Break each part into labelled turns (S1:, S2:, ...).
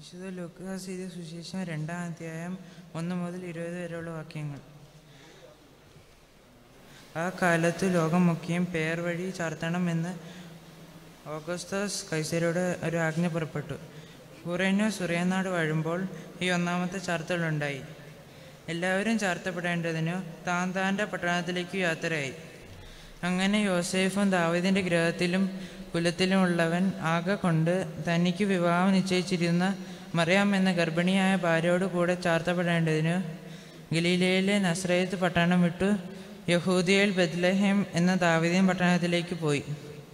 S1: വിശുദ്ധ ലൂക്കാസ് എഴുതിയ സുശേഷം രണ്ടാം അധ്യായം ഒന്ന് മുതൽ ഇരുപത് വരെയുള്ള വാക്യങ്ങൾ ആ കാലത്ത് ലോകമൊക്കെയും പേർ വഴി ചാർത്തണമെന്ന് ഓഗസ്തസ് കൈസരോട് ഒരു ആജ്ഞ പുറപ്പെട്ടു കുറേനോ സുറിയനാട് വാഴുമ്പോൾ ഈ ഒന്നാമത്തെ ചാർത്തലുണ്ടായി എല്ലാവരും ചാർത്തപ്പെടേണ്ടതിനു താൻ താൻ്റെ പട്ടണത്തിലേക്ക് യാത്രയായി അങ്ങനെ യോസേഫും ദാവീദിൻ്റെ ഗ്രഹത്തിലും കുലത്തിലുമുള്ളവൻ ആകെ കൊണ്ട് തനിക്ക് വിവാഹം നിശ്ചയിച്ചിരുന്ന മറിയാം എന്ന ഗർഭിണിയായ ഭാര്യയോട് കൂടെ ചാർത്തപ്പെടേണ്ടതിന് ഗലീലയിലെ നസ്രയത്ത് പട്ടണം വിട്ടു യഹൂദിയയിൽ ബദ്ലഹേം എന്ന ദാവീദിൻ പട്ടണത്തിലേക്ക് പോയി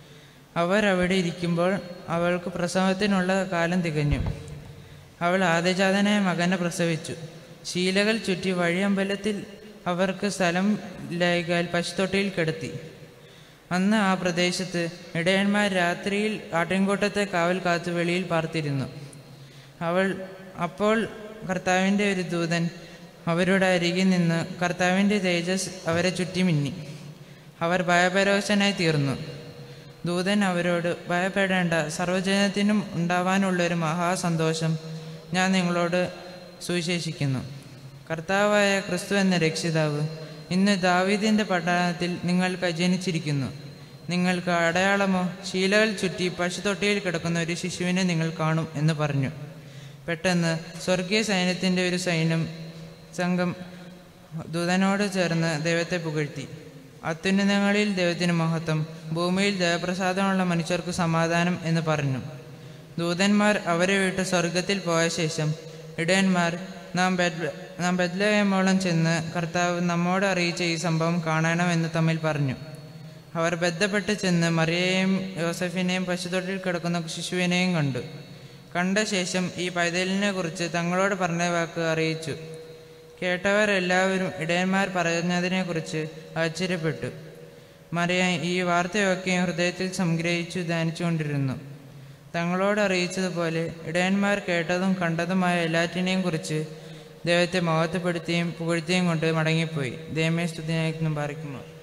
S1: അവർ അവിടെ ഇരിക്കുമ്പോൾ അവൾക്ക് പ്രസവത്തിനുള്ള കാലം തികഞ്ഞു അവൾ ആദ്യജാതനായ മകനെ പ്രസവിച്ചു ശീലകൾ ചുറ്റി വഴിയമ്പലത്തിൽ അവർക്ക് സ്ഥലം ലൈകാൽ പശുത്തൊട്ടിയിൽ കിടത്തി അന്ന് ആ പ്രദേശത്ത് ഇടയന്മാർ രാത്രിയിൽ ആട്ടിൻകൂട്ടത്തെ കാവൽ കാത്തു വെളിയിൽ പാർത്തിരുന്നു അവൾ അപ്പോൾ കർത്താവിൻ്റെ ഒരു ദൂതൻ അവരുടെ അരികിൽ നിന്ന് കർത്താവിൻ്റെ തേജസ് അവരെ ചുറ്റി മിന്നി അവർ ഭയപരോശനായി തീർന്നു ദൂതൻ അവരോട് ഭയപ്പെടേണ്ട സർവ്വജനത്തിനും ഉണ്ടാവാനുള്ളൊരു മഹാസന്തോഷം ഞാൻ നിങ്ങളോട് സുവിശേഷിക്കുന്നു കർത്താവായ ക്രിസ്തു എന്ന രക്ഷിതാവ് ഇന്ന് ദാവീദിൻ്റെ പട്ടണത്തിൽ നിങ്ങൾക്ക് ജനിച്ചിരിക്കുന്നു നിങ്ങൾക്ക് അടയാളമോ ശീലകൾ ചുറ്റി പശുത്തൊട്ടിയിൽ കിടക്കുന്ന ഒരു ശിശുവിനെ നിങ്ങൾ കാണും എന്ന് പറഞ്ഞു പെട്ടെന്ന് സ്വർഗീയ സൈന്യത്തിൻ്റെ ഒരു സൈന്യം സംഘം ദൂതനോട് ചേർന്ന് ദൈവത്തെ പുകഴ്ത്തി അത്യുന്നതങ്ങളിൽ ദൈവത്തിന് മഹത്വം ഭൂമിയിൽ ജയപ്രസാദമുള്ള മനുഷ്യർക്ക് സമാധാനം എന്ന് പറഞ്ഞു ദൂതന്മാർ അവരെ വിട്ട് സ്വർഗത്തിൽ പോയ ശേഷം ഇടയന്മാർ നാം ബെഡ് നാം ബദ്ലഹേമോളം ചെന്ന് കർത്താവ് നമ്മോട് അറിയിച്ച ഈ സംഭവം കാണണമെന്ന് തമ്മിൽ പറഞ്ഞു അവർ ബന്ധപ്പെട്ട് ചെന്ന് മറിയയെയും യോസഫിനെയും പശുത്തൊട്ടിൽ കിടക്കുന്ന ശിശുവിനെയും കണ്ടു കണ്ട ശേഷം ഈ പൈതലിനെ കുറിച്ച് തങ്ങളോട് പറഞ്ഞ വാക്ക് അറിയിച്ചു കേട്ടവർ എല്ലാവരും ഇടയന്മാർ പറഞ്ഞതിനെക്കുറിച്ച് ആശ്ചര്യപ്പെട്ടു മറിയ ഈ വാർത്തയൊക്കെയും ഹൃദയത്തിൽ സംഗ്രഹിച്ചു ധ്യാനിച്ചുകൊണ്ടിരുന്നു തങ്ങളോട് അറിയിച്ചതുപോലെ ഇടയന്മാർ കേട്ടതും കണ്ടതുമായ എല്ലാറ്റിനെയും കുറിച്ച് ദൈവത്തെ മഹത്വപ്പെടുത്തിയും പുകഴ്ത്തിയും കൊണ്ട് മടങ്ങിപ്പോയി ദൈവമേ സ്തുതിയായിരിക്കുന്നു പാറിക്കുമോ